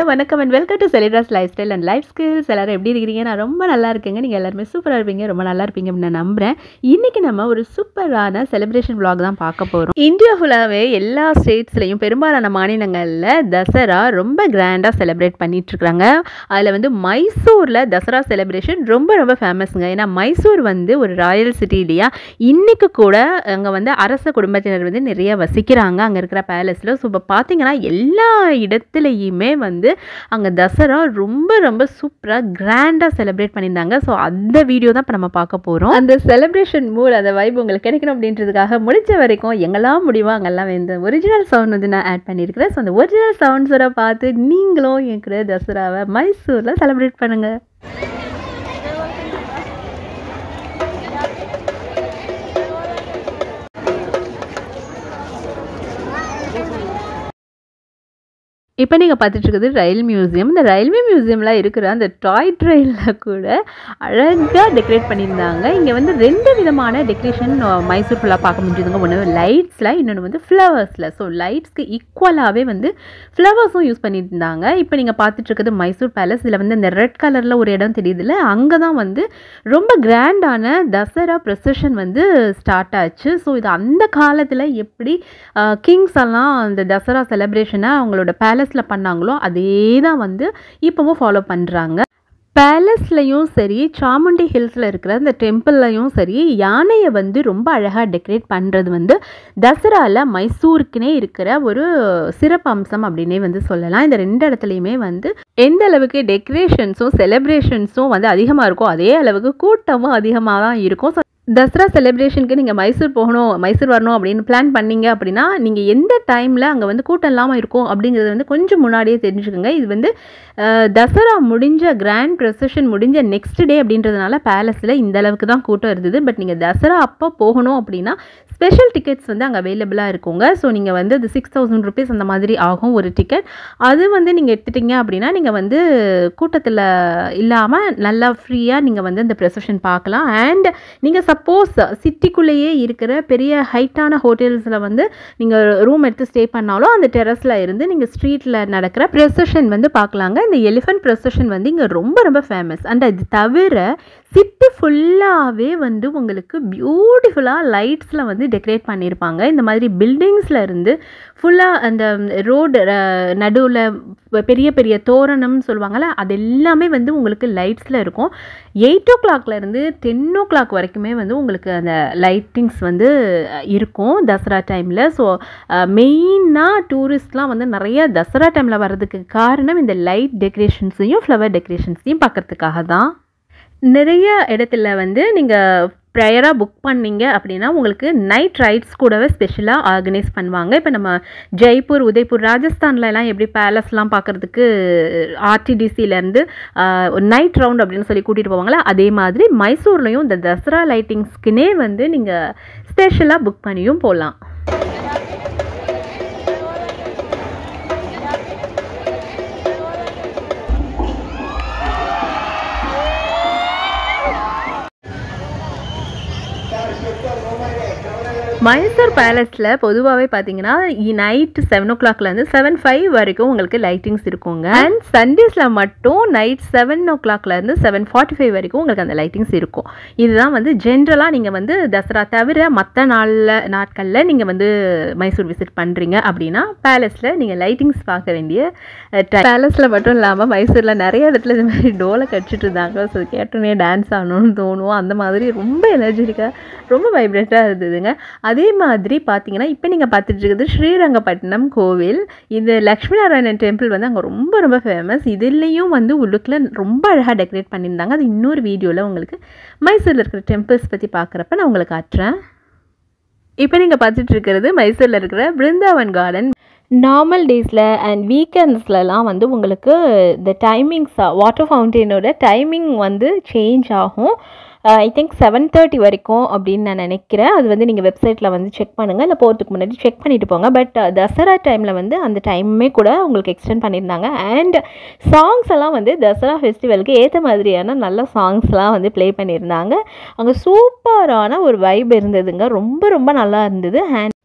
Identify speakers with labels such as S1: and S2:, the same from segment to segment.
S1: வணக்கம் and welcome to செலிட்ராஸ் lifestyle and life skills எல்லாரும் எப்படி இருக்கிறீங்க நான் ரொம்ப நல்லா இருக்கேங்க நீங்கள் எல்லாருமே சூப்பராக இருப்பீங்க ரொம்ப நல்லா இருப்பீங்க அப்படின்னு நான் நம்புகிறேன் இன்றைக்கி நம்ம ஒரு சூப்பரான செலிப்ரேஷன் vlog தான் பார்க்க போகிறோம் இந்தியா ஃபுல்லாகவே எல்லா ஸ்டேட்ஸ்லையும் பெரும்பாலான மாநிலங்களில் தசரா ரொம்ப கிராண்டாக செலிப்ரேட் பண்ணிகிட்ருக்குறாங்க அதில் வந்து மைசூரில் தசரா செலிப்ரேஷன் ரொம்ப ரொம்ப ஃபேமஸுங்க ஏன்னா மைசூர் வந்து ஒரு ராயல் சிட்டி இல்லையா இன்றைக்கு கூட அங்கே வந்து அரச குடும்பத்தினர் வந்து நிறைய வசிக்கிறாங்க அங்கே இருக்கிற பேலஸில் ஸோ இப்போ பார்த்தீங்கன்னா எல்லா இடத்துலையுமே வந்து அங்கே தசரா ரொம்ப ரொம்ப சூப்பராக கிராண்டாக செலிப்ரேட் பண்ணியிருந்தாங்க ஸோ அந்த வீடியோ தான் இப்போ நம்ம பார்க்க போகிறோம் அந்த செலிப்ரேஷன் மூட் அந்த வைப் உங்களுக்கு கிடைக்கணும் அப்படின்றதுக்காக முடிஞ்ச வரைக்கும் எங்கெல்லாம் முடியுமோ அங்கெல்லாம் இந்த ஒரிஜினல் சவுண்ட் வந்து நான் ஆட் பண்ணியிருக்கிறேன் ஸோ அந்த ஒரிஜினல் சவுண்ட்ஸோட பார்த்து நீங்களும் என் கூட தசராவை மைசூரில் செலிப்ரேட் பண்ணுங்கள் இப்போ நீங்கள் பார்த்துட்டு இருக்குது ரயில் மியூசியம் இந்த ரயில்வே மியூசியமில் இருக்கிற அந்த டாய் ட்ரெயினில் கூட அழகாக டெக்கரேட் பண்ணியிருந்தாங்க இங்கே வந்து ரெண்டு விதமான டெக்கரேஷன் மைசூர் ஃபுல்லாக பார்க்க முடியுதுங்க ஒன்று லைட்ஸில் இன்னொன்று வந்து ஃப்ளவர்ஸில் ஸோ லைட்ஸ்க்கு ஈக்குவலாகவே வந்து ஃப்ளவர்ஸும் யூஸ் பண்ணிட்டு இருந்தாங்க இப்போ நீங்கள் பார்த்துட்டு இருக்கிறது மைசூர் பேலஸ் இதில் வந்து இந்த ரெட் கலரில் ஒரு இடம் தெரியுதுல்ல அங்கே தான் வந்து ரொம்ப கிராண்டான தசரா ப்ரொசஷன் வந்து ஸ்டார்ட் ஆச்சு ஸோ இது அந்த காலத்தில் எப்படி கிங்ஸ் எல்லாம் அந்த தசரா செலிப்ரேஷனை அவங்களோட பேலஸில் பண்ணாங்களோ அதே தான் வந்து இப்போவும் ஃபாலோ பண்ணுறாங்க பேலஸ்லையும் சரி சாமுண்டி ஹில்ஸில் இருக்கிற இந்த டெம்பிள்லையும் சரி யானையை வந்து ரொம்ப அழகாக டெக்கரேட் பண்ணுறது வந்து தசராவில் மைசூருக்குனே இருக்கிற ஒரு சிறப்பு அம்சம் அப்படின்னே வந்து சொல்லலாம் இந்த ரெண்டு இடத்துலையுமே வந்து எந்த அளவுக்கு டெக்கரேஷன்ஸும் செலிப்ரேஷன்ஸும் வந்து அதிகமாக இருக்கோ அதே அளவுக்கு கூட்டமும் அதிகமாக தான் இருக்கும் ஸோ தசரா செலிப்ரேஷனுக்கு நீங்கள் மைசூர் போகணும் மைசூர் வரணும் அப்படின்னு பிளான் பண்ணீங்க அப்படின்னா நீங்கள் எந்த டைமில் அங்கே வந்து கூட்டம் இல்லாமல் இருக்கும் அப்படிங்கிறது வந்து கொஞ்சம் முன்னாடியே தெரிஞ்சுக்கோங்க இது வந்து தசரா முடிஞ்ச கிராண்ட் ப்ரொசஷன் முடிஞ்ச நெக்ஸ்ட் டே அப்படின்றதுனால பேலஸில் இந்த அளவுக்கு தான் கூட்டம் இருந்தது பட் நீங்கள் தசரா அப்போ போகணும் அப்படின்னா ஸ்பெஷல் டிக்கெட்ஸ் வந்து அங்கே அவைலபிளாக இருக்குங்க ஸோ நீங்கள் வந்து அது சிக்ஸ் தௌசண்ட் ருபீஸ் அந்த மாதிரி ஆகும் ஒரு டிக்கெட் அது வந்து நீங்கள் எடுத்துட்டீங்க அப்படின்னா நீங்கள் வந்து கூட்டத்தில் இல்லாமல் நல்லா ஃப்ரீயாக நீங்கள் வந்து அந்த ப்ரொசஷன் பார்க்கலாம் அண்ட் நீங்கள் சப்போஸ் சிட்டிக்குள்ளேயே இருக்கிற பெரிய ஹைட்டான ஹோட்டல்ஸில் வந்து நீங்கள் ரூம் எடுத்து ஸ்டே பண்ணாலும் அந்த டெரஸில் இருந்து நீங்கள் ஸ்ட்ரீட்டில் நடக்கிற ப்ரொசஷன் வந்து பார்க்கலாங்க இந்த எலிஃபென்ட் ப்ரொசஷன் வந்து இங்கே ரொம்ப ரொம்ப ஃபேமஸ் அண்ட் அது தவிர சிட்டி ஃபுல்லாகவே வந்து உங்களுக்கு பியூட்டிஃபுல்லாக லைட்ஸில் வந்து டெக்கரேட் பண்ணியிருப்பாங்க இந்த மாதிரி பில்டிங்ஸில் இருந்து ஃபுல்லாக அந்த ரோடு நடுவில் பெரிய பெரிய தோரணம்னு சொல்லுவாங்கள்ல அது எல்லாமே வந்து உங்களுக்கு லைட்ஸில் இருக்கும் எயிட் ஓ கிளாக்லேருந்து டென் ஓ கிளாக் வரைக்குமே வந்து உங்களுக்கு அந்த லைட்டிங்ஸ் வந்து இருக்கும் தசரா டைமில் ஸோ மெயினாக டூரிஸ்ட்லாம் வந்து நிறைய தசரா டைமில் வர்றதுக்கு காரணம் இந்த லைட் டெக்கரேஷன்ஸையும் ஃப்ளவர் டெக்கரேஷன்ஸையும் பார்க்குறதுக்காக தான் நிறைய இடத்துல வந்து நீங்கள் ப்ரையராக புக் பண்ணீங்க அப்படின்னா உங்களுக்கு நைட் ரைட்ஸ் கூடவே ஸ்பெஷலாக ஆர்கனைஸ் பண்ணுவாங்க இப்போ நம்ம ஜெய்ப்பூர் உதய்பூர் ராஜஸ்தான்லலாம் எப்படி பேலஸ்லாம் பார்க்குறதுக்கு ஆர்டிடிசிலேருந்து நைட் ரவுண்ட் அப்படின்னு சொல்லி கூட்டிகிட்டு போவாங்களா அதே மாதிரி மைசூர்லேயும் இந்த தசரா லைட்டிங்ஸ்க்குனே வந்து நீங்கள் ஸ்பெஷலாக புக் பண்ணியும் போகலாம் மைசூர் பேலஸில் பொதுவாகவே பார்த்தீங்கன்னா நைட் செவன் ஓ கிளாக்லேருந்து செவன் ஃபைவ் வரைக்கும் உங்களுக்கு லைட்டிங்ஸ் இருக்குங்க அண்ட் சண்டேஸில் மட்டும் நைட் செவன் ஓ கிளாக்லேருந்து செவன் ஃபார்ட்டி ஃபைவ் வரைக்கும் உங்களுக்கு அந்த லைட்டிங்ஸ் இருக்கும் இதுதான் வந்து ஜென்ரலாக நீங்கள் வந்து தசரா தவிர மற்ற நாளில் நாட்களில் நீங்கள் வந்து மைசூர் விசிட் பண்ணுறீங்க அப்படின்னா பேலஸில் நீங்கள் லைட்டிங்ஸ் பார்க்க வேண்டிய பேலஸில் மட்டும் இல்லாமல் மைசூரில் நிறைய இடத்துல இந்த மாதிரி டோலை கடிச்சிட்டு இருந்தாங்க ஸோ கேட்டோன்னே டான்ஸ் ஆகணும்னு தோணும் அந்த மாதிரி ரொம்ப எனர்ஜெட்டிக்காக ரொம்ப வைப்ரேட்டாக இருந்ததுங்க அதே மாதிரி பார்த்தீங்கன்னா இப்போ நீங்கள் பார்த்துட்டு இருக்குது ஸ்ரீரங்கப்பட்டினம் கோவில் இது லக்ஷ்மி நாராயணன் டெம்பிள் வந்து அங்கே ரொம்ப ரொம்ப ஃபேமஸ் இதுலேயும் வந்து உள்ளுக்குள்ள ரொம்ப அழகாக டெக்கரேட் பண்ணியிருந்தாங்க அது இன்னொரு வீடியோவில் உங்களுக்கு மைசூரில் இருக்கிற டெம்பிள்ஸ் பற்றி பார்க்குறப்ப நான் உங்களுக்கு காட்டுறேன் இப்போ நீங்கள் பார்த்துட்டு இருக்கிறது மைசூரில் இருக்கிற பிருந்தாவன் கார்டன் நார்மல் டேஸில் அண்ட் வீக்கெண்ட்ஸ்லலாம் வந்து உங்களுக்கு இந்த டைமிங்ஸ் வாட்டர் ஃபவுண்டெயினோட டைமிங் வந்து சேஞ்ச் ஆகும் ஐ திங்க் செவன் தேர்ட்டி வரைக்கும் அப்படின்னு நான் நினைக்கிறேன் அது வந்து நீங்கள் வெப்சைட்டில் வந்து செக் பண்ணுங்கள் இல்லை போகிறதுக்கு முன்னாடி செக் பண்ணிட்டு போங்க பட் தசரா டைமில் வந்து அந்த டைமே கூட உங்களுக்கு எக்ஸ்டெண்ட் பண்ணியிருந்தாங்க அண்ட் சாங்ஸ் எல்லாம் வந்து தசரா ஃபெஸ்டிவலுக்கு ஏற்ற மாதிரியான நல்ல சாங்ஸ்லாம் வந்து ப்ளே பண்ணியிருந்தாங்க அங்கே சூப்பரான ஒரு வைப் இருந்ததுங்க ரொம்ப ரொம்ப நல்லா இருந்தது அண்ட்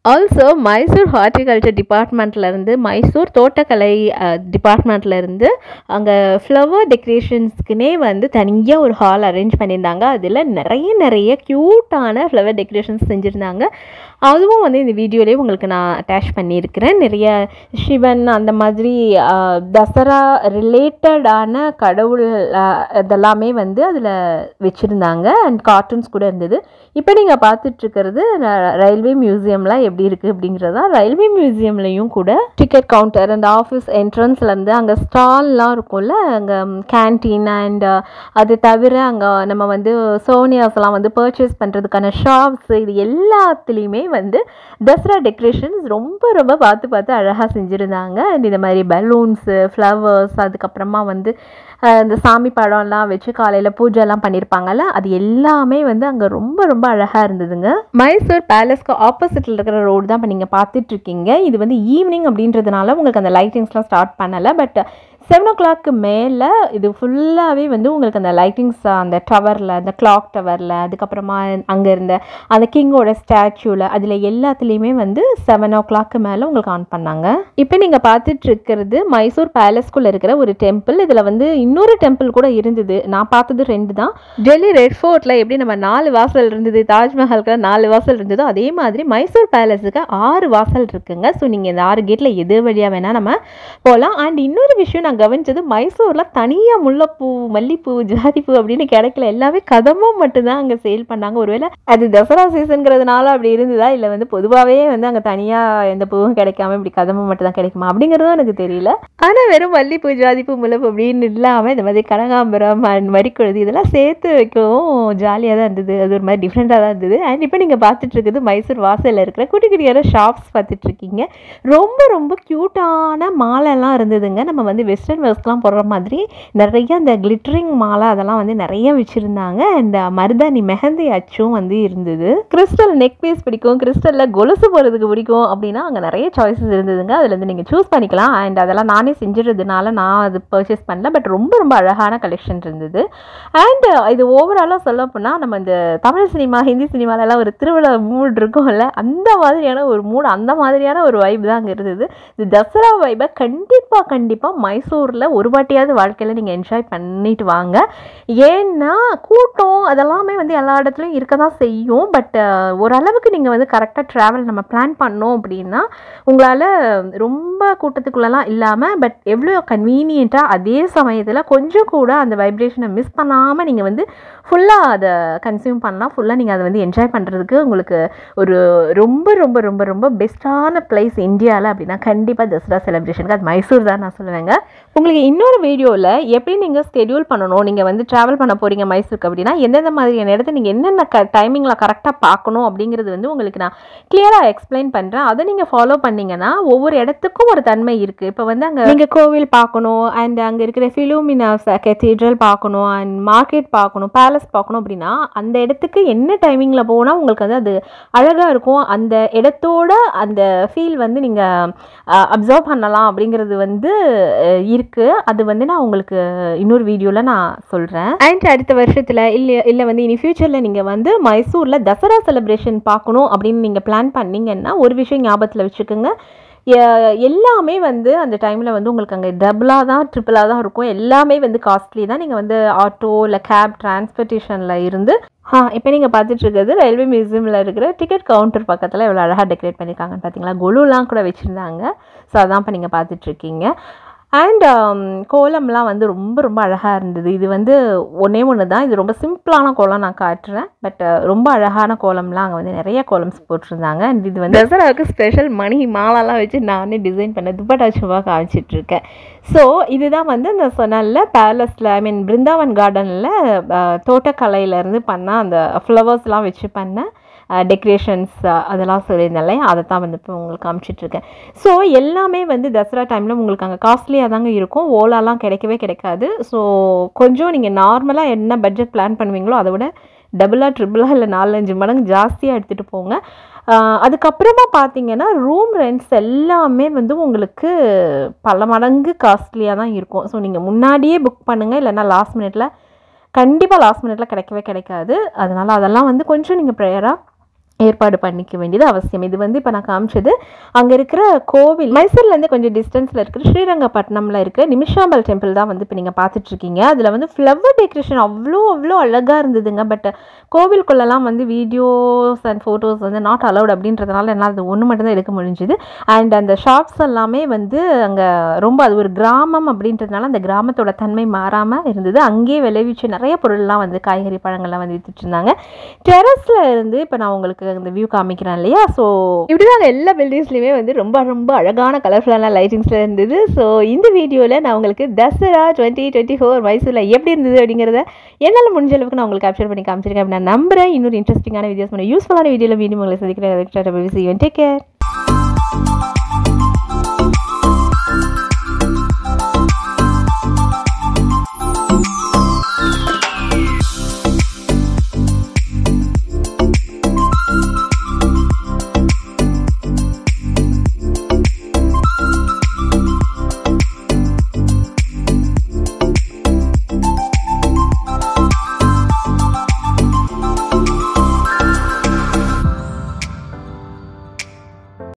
S1: ஆல்சோ மைசூர் ஹார்டிகல்ச்சர் டிபார்ட்மெண்ட்லேருந்து மைசூர் தோட்டக்கலை டிபார்ட்மெண்ட்லேருந்து அங்கே ஃப்ளவர் டெக்கரேஷன்ஸ்க்குனே வந்து தனியாக ஒரு ஹால் அரேஞ்ச் பண்ணியிருந்தாங்க அதில் நிறைய நிறைய க்யூட்டான ஃப்ளவர் டெக்கரேஷன்ஸ் செஞ்சுருந்தாங்க அதுவும் வந்து இந்த வீடியோலேயே உங்களுக்கு நான் அட்டாச் பண்ணியிருக்கிறேன் நிறைய சிவன் அந்த மாதிரி அஹ், தசரா ரிலேட்டடான கடவுள் அஹ், இதெல்லாமே வந்து அதில் வச்சுருந்தாங்க அண்ட் கார்ட்டூன்ஸ் கூட இருந்தது இப்போ நீங்கள் பார்த்துட்ருக்கிறது ரயில்வே மியூசியம்லாம் எப்படி இருக்குது அப்படிங்கிறதா ரயில்வே மியூசியம்லேயும் கூட டிக்கெட் கவுண்டர் அந்த ஆஃபீஸ் என்ட்ரன்ஸ்லேருந்து அங்கே ஸ்டால்லாம் இருக்கும்ல அங்கே கேன்டீன் அண்ட் அது தவிர அங்கே நம்ம வந்து சோனியாஸ்லாம் வந்து பர்ச்சேஸ் பண்ணுறதுக்கான ஷாப்ஸ் இது எல்லாத்துலேயுமே வந்து தசரா டெக்கரேஷன்ஸ் ரொம்ப ரொம்ப பார்த்து பார்த்து அழகாக செஞ்சுருந்தாங்க அண்ட் இந்த மாதிரி பலூன்ஸு ஃப்ளவர்ஸ் அதுக்கப்புறமா வந்து அஹ், இந்த சாமி படம்லாம் வச்சு காலையில் பூஜைலாம் பண்ணியிருப்பாங்கல்ல அது எல்லாமே வந்து அங்கே ரொம்ப ரொம்ப அழகாக இருந்ததுங்க மைசூர் பேலஸ்க்கு ஆப்போசிட்டில் இருக்கிற ரோடு தான் இப்போ நீங்கள் பார்த்துட்டு இருக்கீங்க இது வந்து ஈவினிங் அப்படின்றதுனால உங்களுக்கு அந்த லைட்டிங்ஸ்லாம் ஸ்டார்ட் பண்ணலை பட் செவன் ஓ கிளாக்கு மேலே இது ஃபுல்லாகவே வந்து உங்களுக்கு அந்த லைட்டிங்ஸ் அந்த டவரில் அந்த கிளாக் டவரில் அதுக்கப்புறமா அங்கே இருந்த அந்த கிங்கோட ஸ்டாச்சுவில் அதில் எல்லாத்துலேயுமே வந்து செவன் ஓ கிளாக்கு மேலே உங்களுக்கு ஆன் பண்ணாங்க இப்போ நீங்கள் பார்த்துட்டு இருக்கிறது மைசூர் பேலஸ்குள்ளே இருக்கிற ஒரு டெம்பிள் இதில் வந்து இன்னொரு டெம்பிள் கூட இருந்தது நான் பார்த்தது ரெண்டு தான் டெல்லி ரெட் ஃபோர்ட்டில் எப்படி நம்ம நாலு வாசல் இருந்தது தாஜ்மஹாலுக்கு நாலு வாசல் இருந்ததோ அதே மாதிரி மைசூர் பேலஸுக்கு ஆறு வாசல் இருக்குங்க ஸோ நீங்கள் இந்த ஆறு கேட்டில் எது வழியாக வேணால் நம்ம போகலாம் அண்ட் இன்னொரு விஷயம் நான் கவனிச்சது மைசூரில் தனியாக முல்லைப்பூ மல்லிப்பூ ஜாதிப்பூ அப்படின்னு கிடைக்கல எல்லாமே கதமும் மட்டும்தான் அங்கே சேல் பண்ணாங்க ஒருவேளை அது தசரா சீசனுங்கிறதுனால அப்படி இருந்ததா இல்லை வந்து பொதுவாகவே வந்து அங்கே தனியாக எந்த பூவும் கிடைக்காம இப்படி கதமும் மட்டும் தான் கிடைக்குமா அப்படிங்கிறதும் எனக்கு தெரியல ஆனால் வெறும் மல்லிப்பூ ஜாதிப்பூ முல்லைப்பூ அப்படின்னு இல்லாமல் இந்த மாதிரி கனகாம்பரம் and மறிக்குழுது இதெல்லாம் சேர்த்து வைக்கவும் ஜாலியாக தான் இருந்தது அது ஒரு மாதிரி டிஃப்ரெண்ட்டாக தான் இருந்தது அண்ட் இப்போ நீங்கள் பார்த்துட்டு இருக்குது மைசூர் வாசலில் இருக்கிற குட்டி குட்டியான ஷாப்ஸ் பார்த்துட்டு இருக்கீங்க ரொம்ப ரொம்ப க்யூட்டான மாலைலாம் இருந்ததுங்க நம்ம வந்து வெஸ்டர்ன் வேர்ஸ்லாம் போடுற மாதிரி நிறைய அந்த கிளிட்டரிங் மாலை அதெல்லாம் வந்து நிறைய வச்சுருந்தாங்க அண்ட் மருதாணி மெஹந்தி அச்சும் வந்து இருந்தது கிறிஸ்டல் நெக் பீஸ் பிடிக்கும் கிறிஸ்டலில் கொலுசு போகிறதுக்கு பிடிக்கும் அப்படின்னா அங்கே நிறைய சாய்ஸஸ் இருந்ததுங்க அதில் வந்து நீங்கள் சூஸ் பண்ணிக்கலாம் அண்ட் அதெல்லாம் நானே செஞ்சுறதுனால நான் அது பர்ச்சேஸ் பண்ணல பட் ரொம்ப ரொம்ப அழகான கலெக்ஷன் இருந்தது அண்ட் இது ஓவராலாக சொல்ல போனால் நம்ம இந்த தமிழ் சினிமா ஹிந்தி சினிமாலலாம் ஒரு திருவிழா மூட் இருக்கும்ல அந்த மாதிரியான ஒரு மூட் அந்த மாதிரியான ஒரு வைப் தான் அங்கே இருந்தது இந்த தசரா வைப்பை கண்டிப்பாக கண்டிப்பாக மைசூரில் ஒரு வாட்டியாவது வாழ்க்கையில் நீங்கள் என்ஜாய் பண்ணிட்டு வாங்க ஏன்னா கூட்டம் அதெல்லாமே வந்து எல்லா இடத்துலையும் இருக்க தான் செய்யும் பட் ஓரளவுக்கு நீங்கள் வந்து கரெக்டாக ட்ராவல் நம்ம பிளான் பண்ணோம் அப்படின்னா உங்களால் ரொம்ப கூட்டத்துக்குள்ளெல்லாம் இல்லாமல் பட் எவ்வளோ கன்வீனியண்ட்டாக அதே சமயத்தில் கொஞ்சம் கூட அந்த வைப்ரேஷனை மிஸ் பண்ணாமல் நீங்கள் வந்து ஃபுல்லாக அதை கன்சியூம் பண்ணலாம் ஃபுல்லாக நீங்கள் அதை வந்து என்ஜாய் பண்ணுறதுக்கு உங்களுக்கு ஒரு ரொம்ப ரொம்ப ரொம்ப ரொம்ப பெஸ்ட்டான பிளேஸ் இந்தியாவில் அப்படின்னா கண்டிப்பாக தசரா செலிப்ரேஷனுக்கு அது மைசூர் தான் நான் சொல்லுவேங்க உங்களுக்கு இன்னொரு வீடியோவில் எப்படி நீங்கள் ஸ்கெடியூல் பண்ணணும் நீங்கள் வந்து ட்ராவல் பண்ண போகிறீங்க மைசூருக்கு அப்படின்னா எந்தெந்த மாதிரியான இடத்த நீங்கள் என்னென்ன க டைமிங்கில் கரெக்டாக பார்க்கணும் அப்படிங்கிறது வந்து உங்களுக்கு நான் கிளியராக எக்ஸ்பிளைன் பண்ணுறேன் அதை நீங்கள் ஃபாலோ பண்ணீங்கன்னா ஒவ்வொரு இடத்துக்கும் ஒரு தன்மை இருக்குது இப்போ வந்து அங்கே நீங்கள் கோவில் பார்க்கணும் அண்ட் அங்கே இருக்கிற ஃபிலோமினாஸ் கெத்தீட்ரல் பார்க்கணும் அண்ட் மார்க்கெட் பார்க்கணும் பேலஸ் பார்க்கணும் அப்படின்னா அந்த இடத்துக்கு என்ன டைமிங்கில் போனால் உங்களுக்கு வந்து அது அழகாக இருக்கும் அந்த இடத்தோட அந்த ஃபீல் வந்து நீங்கள் அப்சர்வ் பண்ணலாம் அப்படிங்கிறது வந்து அஹ், இருக்கு அது வந்து நான் உங்களுக்கு இன்னொரு வீடியோவில் நான் சொல்கிறேன் அண்ட் அடுத்த வருஷத்தில் இல்லை இல்லை வந்து இனி ஃப்யூச்சரில் நீங்கள் வந்து மைசூரில் தசரா செலிப்ரேஷன் பார்க்கணும் அப்படின்னு நீங்கள் பிளான் பண்ணீங்கன்னா ஒரு விஷயம் ஞாபகத்தில் வச்சுக்கோங்க எ- எல்லாமே வந்து அந்த டைமில் வந்து உங்களுக்கு அங்கே டபுளாக தான் ட்ரிபிளாக தான் இருக்கும் எல்லாமே வந்து காஸ்ட்லி தான் நீங்கள் வந்து ஆட்டோ இல்லை கேப் டிரான்ஸ்போர்ட்டேஷனில் இருந்து ஆ இப்போ நீங்கள் பார்த்துட்டு இருக்கிறது ரயில்வே மியூசியமில் இருக்கிற டிக்கெட் கவுண்டர் பக்கத்தில் எவ்வளோ அழகாக டெக்கரேட் பண்ணியிருக்காங்கன்னு பார்த்தீங்களா கொலுலாம் கூட வச்சுருந்தாங்க ஸோ அதான் இப்போ நீங்கள் பார்த்துட்ருக்கீங்க அண்ட் கோலம்லாம் வந்து ரொம்ப ரொம்ப அழகாக இருந்தது இது வந்து ஒன்றே ஒன்று தான் இது ரொம்ப சிம்பிளான கோலம் நான் காட்டுறேன் பட் ரொம்ப அழகான கோலம்லாம் அங்கே வந்து நிறைய கோலம்ஸ் போட்டிருந்தாங்க அண்ட் இது வந்து தசராவுக்கு ஸ்பெஷல் மணி மாலாலாம் வச்சு நானே டிசைன் பண்ண துப்பட்டா சும்மா காமிச்சிட்ருக்கேன் ஸோ இதுதான் வந்து இந்த சொன்னல பேலஸில் ஐ மீன் பிருந்தாவன் கார்டனில் தோட்டக்கலையிலேருந்து பண்ண அந்த ஃப்ளவர்ஸ்லாம் வச்சு பண்ண டெக்கரேஷன்ஸ் அதெல்லாம் சொல்லியிருந்தேன் இல்லையா அதை தான் வந்து இப்போ உங்களுக்கு காமிச்சிட்ருக்கேன் ஸோ எல்லாமே வந்து தசரா டைமில் உங்களுக்கு அங்கே காஸ்ட்லியாக தாங்க இருக்கும் ஓலாலாம் கிடைக்கவே கிடைக்காது ஸோ கொஞ்சம் நீங்கள் நார்மலாக என்ன பட்ஜெட் பிளான் பண்ணுவீங்களோ அதை விட டபுளாக ட்ரிபிளாக இல்லை நாலஞ்சு மடங்கு ஜாஸ்தியாக எடுத்துகிட்டு போங்க ஆஹ் அதுக்கப்புறமா பார்த்தீங்கன்னா ரூம் ரெண்ட்ஸ் எல்லாமே வந்து உங்களுக்கு பல மடங்கு காஸ்ட்லியாக தான் இருக்கும் ஸோ நீங்கள் முன்னாடியே புக் பண்ணுங்கள் இல்லைன்னா லாஸ்ட் மினிட்ல கண்டிப்பாக லாஸ்ட் மினிட்ல கிடைக்கவே கிடைக்காது அதனால் அதெல்லாம் வந்து கொஞ்சம் நீங்கள் ப்ரேயராக ஏற்பாடு பண்ணிக்க வேண்டியது அவசியம் இது வந்து இப்போ நான் காமிச்சது அங்கே இருக்கிற கோவில் மைசூர்லேருந்து கொஞ்சம் டிஸ்டன்ஸில் இருக்கிற ஸ்ரீரங்கப்பட்டினமில் இருக்க நிமிஷாம்பல் டெம்பிள் தான் வந்து இப்போ நீங்கள் பார்த்துட்ருக்கீங்க அதில் வந்து ஃப்ளவர் டெக்கரேஷன் அவ்வளோ அவ்வளோ அழகாக இருந்ததுங்க பட் கோவிலுக்குள்ளெல்லாம் வந்து வீடியோஸ் அண்ட் ஃபோட்டோஸ் வந்து நாட் அலவுட் அப்படின்றதுனால என்னால் அது ஒன்று மட்டும் தான் எடுக்க முடிஞ்சுது அண்ட் அந்த ஷாப்ஸ் எல்லாமே வந்து அங்கே ரொம்ப அது ஒரு கிராமம் அப்படின்றதுனால அந்த கிராமத்தோட தன்மை மாறாமல் இருந்தது அங்கேயே விளைவிச்ச நிறைய பொருள்லாம் வந்து காய்கறி பழங்கள்லாம் வந்து வித்துட்டு இருந்தாங்க டெரஸில் இருந்து இப்போ நான் உங்களுக்கு இந்த வியூ காமிக்கிறேன் இல்லையா ஸோ இப்படி தான் எல்லா பில்டிங்ஸ்லையுமே வந்து ரொம்ப ரொம்ப அழகான கலர்ஃபுல்லான லைட்டிங்ஸில் இருந்தது ஸோ இந்த வீடியோவில் நான் உங்களுக்கு தசரா டுவெண்ட்டி டுவெண்ட்டி ஃபோர் மைசூரில் எப்படி இருந்தது அப்படிங்கிறத என்னால் முடிஞ்ச அளவுக்கு நான் உங்களுக்கு கேப்சர் பண்ணி காமிச்சிருக்கேன் அப்படி நான் நம்புறேன் இன்னொரு இன்ட்ரெஸ்டிங்கான வீடியோஸ் பண்ண யூஸ்ஃபுல்லான வீடியோவில் மீண்டும் உங்களை சந்திக்கிறேன் டேக் கேர்